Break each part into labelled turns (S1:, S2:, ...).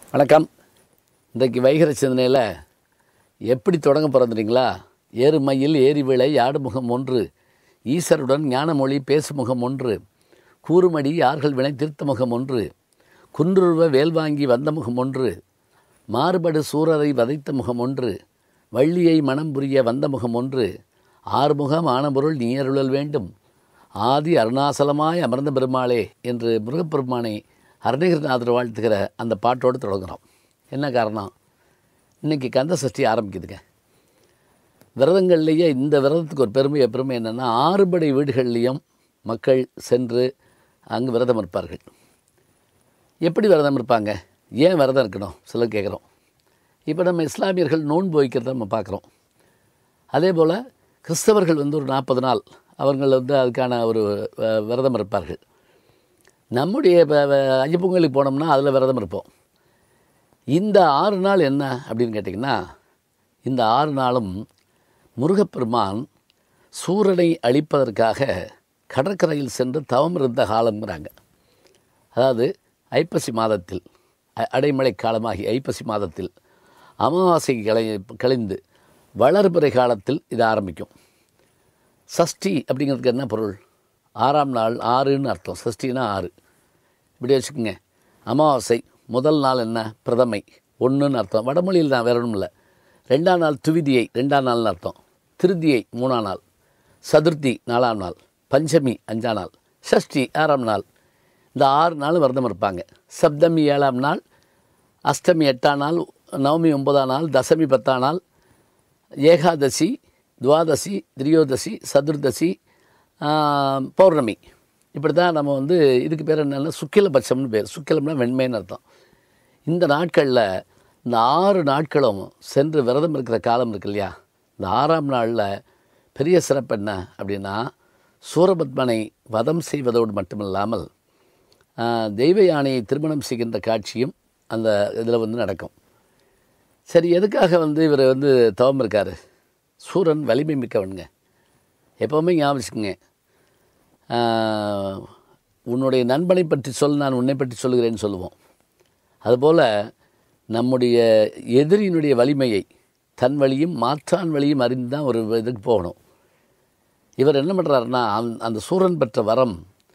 S1: வணக்கம் இன்றைக்கு வைகர சிந்தனையில் எப்படி தொடங்க பிறந்துறீங்களா ஏறு மயில் ஏரி விளை யாடு முகம் ஒன்று ஈசருடன் ஞானமொழி பேசு முகம் ஒன்று கூறுமடி யார்கள் வினை தீர்த்த முகம் ஒன்று குன்றுருவ வேல் வாங்கி வந்த முகம் ஒன்று மாறுபடு சூரரை வதைத்த முகம் ஒன்று வள்ளியை மனம் புரிய வந்த முகம் ஒன்று ஆறுமுகம் ஆனபொருள் நீ அருளல் வேண்டும் ஆதி அருணாசலமாய் அமர்ந்த பெருமாளே என்று முருகப்பெருமானை அருணகிரிநாதர் வாழ்த்துகிற அந்த பாட்டோடு தொடங்குகிறோம் என்ன காரணம் இன்றைக்கி கந்த சஷ்டி ஆரம்பிக்குதுங்க விரதங்கள்லேயே இந்த விரதத்துக்கு ஒரு பெருமை பெருமை என்னென்னா ஆறுபடை வீடுகள்லேயும் மக்கள் சென்று அங்கு விரதம் இருப்பார்கள் எப்படி விரதம் இருப்பாங்க ஏன் விரதம் இருக்கணும் சிலர் கேட்குறோம் இப்போ நம்ம இஸ்லாமியர்கள் நோன்பு வைக்கிறத நம்ம பார்க்குறோம் அதே போல் கிறிஸ்தவர்கள் வந்து ஒரு நாற்பது நாள் அவர்கள் வந்து அதுக்கான ஒரு அஹ், விரதம் இருப்பார்கள் நம்முடைய வ- வ- ஐயப்பொங்கலுக்கு போனோம்னா அதில் விரதம் இருப்போம் இந்த ஆறு நாள் என்ன அப்படின்னு கேட்டிங்கன்னா இந்த ஆறு நாளும் முருகப்பெருமான் சூரனை அழிப்பதற்காக கடற்கரையில் சென்று தவம் இருந்த காலங்கிறாங்க அதாவது ஐப்பசி மாதத்தில் அ- அடைமழை காலமாகி ஐப்பசி மாதத்தில் அமாவாசை கலை கழிந்து வளர்பிறை காலத்தில் இது ஆரம்பிக்கும் சஷ்டி அப்படிங்கிறதுக்கு என்ன பொருள் ஆறாம் நாள் ஆறுன்னு அர்த்தம் சஷ்டினா ஆறு இப்படி வச்சுக்கோங்க அமாவாசை முதல் நாள் என்ன பிரதமை ஒன்றுன்னு அர்த்தம் வடமொழியில் தான் வேற ஒன்றும் இல்லை ரெண்டாம் நாள் துவிதியை ரெண்டாம் நாள்னு அர்த்தம் திருதியை மூணாம் நாள் சதுர்த்தி நாலாம் நாள் பஞ்சமி அஞ்சாம் நாள் சஷ்டி ஆறாம் நாள் இந்த ஆறு நாள் விரதம் இருப்பாங்க சப்தமி ஏழாம் நாள் அஷ்டமி எட்டாம் நாள் நவமி ஒன்பதாம் நாள் தசமி பத்தாம் நாள் ஏகாதசி துவாதசி திரியோதசி சதுர்தசி ஆஹ், பௌர்ணமி இப்படி தான் நம்ம வந்து இதுக்கு பேர் என்னென்னா சுக்கிலபட்சம்னு பேர் சுக்கிலம்னா வெண்மைன்னு அர்த்தம் இந்த நாட்களில் இந்த ஆறு நாட்களும் சென்று விரதம் இருக்கிற காலம் இருக்கு இல்லையா இந்த ஆறாம் நாளில் பெரிய சிறப்பு என்ன அப்படின்னா சூரபத்மனை வதம் செய்வதோடு மட்டுமில்லாமல் ஆஹ், தெய்வ யானையை திருமணம் செய்கின்ற காட்சியும் அந்த இதில் வந்து நடக்கும் சரி எதுக்காக வந்து இவர் வந்து தவம் இருக்காரு சூரன் வலிமை மிக்கவனுங்க எப்போவுமே ஞாபகம் வச்சுக்கோங்க ஆஹ், உன்னுடைய நண்பனை பற்றி சொல் நான் உன்னை பற்றி சொல்லுகிறேன்னு சொல்லுவோம் அதுபோல் நம்முடைய எதிரியினுடைய வலிமையை தன் வழியும் மாற்றான் வழியும் அறிந்து தான் ஒரு இதுக்கு போகணும் இவர் என்ன பண்ணுறாருன்னா அந்த அந்த சூரன் பெற்ற வரம்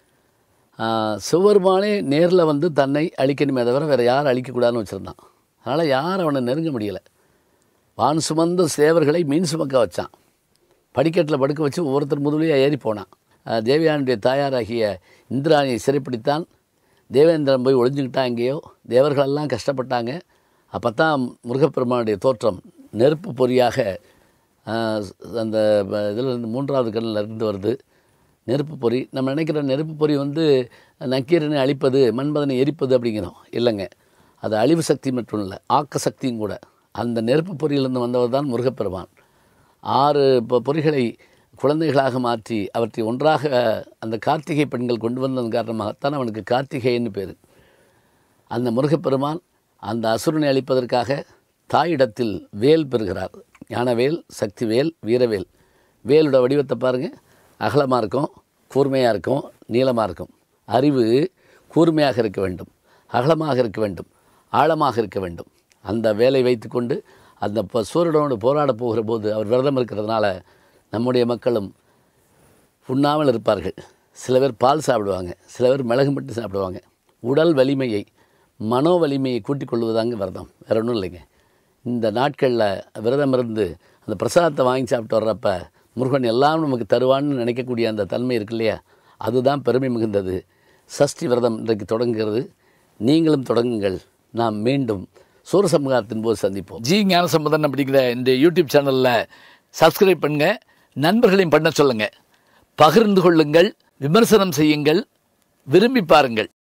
S1: ஆஹ், சிவபெருமானே நேரில் வந்து தன்னை அழிக்கணுமே தவிர வேறு யாரும் அழிக்கக்கூடாதுன்னு வச்சுருந்தான் அதனால் யாரும் அவனை நெருங்க முடியலை வான் சுமந்த சேவர்களை மீன் சுமக்க வச்சான் படிக்கட்டில் படுக்க வச்சு ஒவ்வொருத்தர் முதுலையாக ஏறி போனான் அஹ் தேவயானுடைய தாயாராகிய இந்திராணியை சிறைப்பிடித்தான் தேவேந்திரன் போய் ஒளிஞ்சுக்கிட்டான் எங்கேயோ தேவர்களெல்லாம் கஷ்டப்பட்டாங்க அப்போ தான் முருகப்பெருமானுடைய தோற்றம் நெருப்பு பொறியாக அஹ், அந்த இதில் இருந்து மூன்றாவது கண்ணில் இருந்து வருது நெருப்பு பொறி நம்ம நினைக்கிற நெருப்பு பொறி வந்து நக்கீரனை அழிப்பது மண்பதனை எரிப்பது அப்படிங்கிறோம் இல்லைங்க அது அழிவு சக்தி மட்டும் இல்லை ஆக்க சக்தியும் கூட அந்த நெருப்பு பொறியிலிருந்து வந்தவர் தான் முருகப்பெருமான் ஆறு பொ- பொறிகளை குழந்தைகளாக மாற்றி அவற்றை ஒன்றாக அந்த கார்த்திகை பெண்கள் கொண்டு வந்ததன் காரணமாகத்தான் அவனுக்கு கார்த்திகேயன்னு பேர் அந்த முருகப்பெருமான் அந்த அசுரனை அழிப்பதற்காக தாயிடத்தில் வேல் பெறுகிறார் ஞானவேல் சக்திவேல் வீரவேல் வேலோட வடிவத்தை பாருங்கள் அகலமாக இருக்கும் கூர்மையாக இருக்கும் நீளமாக இருக்கும் அறிவு கூர்மையாக இருக்க வேண்டும் அகலமாக இருக்க வேண்டும் ஆழமாக இருக்க வேண்டும் அந்த வேலை வைத்துக்கொண்டு அந்த ப- சூரனோடு போராட போகிற போது அவர் விரதம் இருக்கிறதுனால நம்முடைய மக்களும் உண்ணாமல் இருப்பார்கள் சில பேர் பால் சாப்பிடுவாங்க சில பேர் மிளகு மட்டும் சாப்பிடுவாங்க உடல் வலிமையை மனோ வலிமையை கூட்டிக் கொள்வதாங்க விரதம் வேற ஒன்றும் இல்லைங்க இந்த நாட்களில் விரதம் இருந்து அந்த பிரசாதத்தை வாங்கி சாப்பிட்டு வர்றப்ப முருகன் எல்லாம் நமக்கு தருவான்னு நினைக்கக்கூடிய அந்த தன்மை இருக்கு இல்லையா அதுதான் பெருமை மிகுந்தது சஷ்டி விரதம் இன்றைக்கு தொடங்குகிறது நீங்களும் தொடங்குங்கள் நாம் மீண்டும் சூரசம்ஹாரத்தின் போது சந்திப்போம் ஜி ஞானசம்பந்தன் அப்படிங்கிற இந்த யூடியூப் சேனலில் சப்ஸ்கிரைப் பண்ணுங்க நண்பர்களையும் பண்ண சொல்லுங்க பகிர்ந்து கொள்ளுங்கள் விமர்சனம் செய்யுங்கள் விரும்பி பாருங்கள்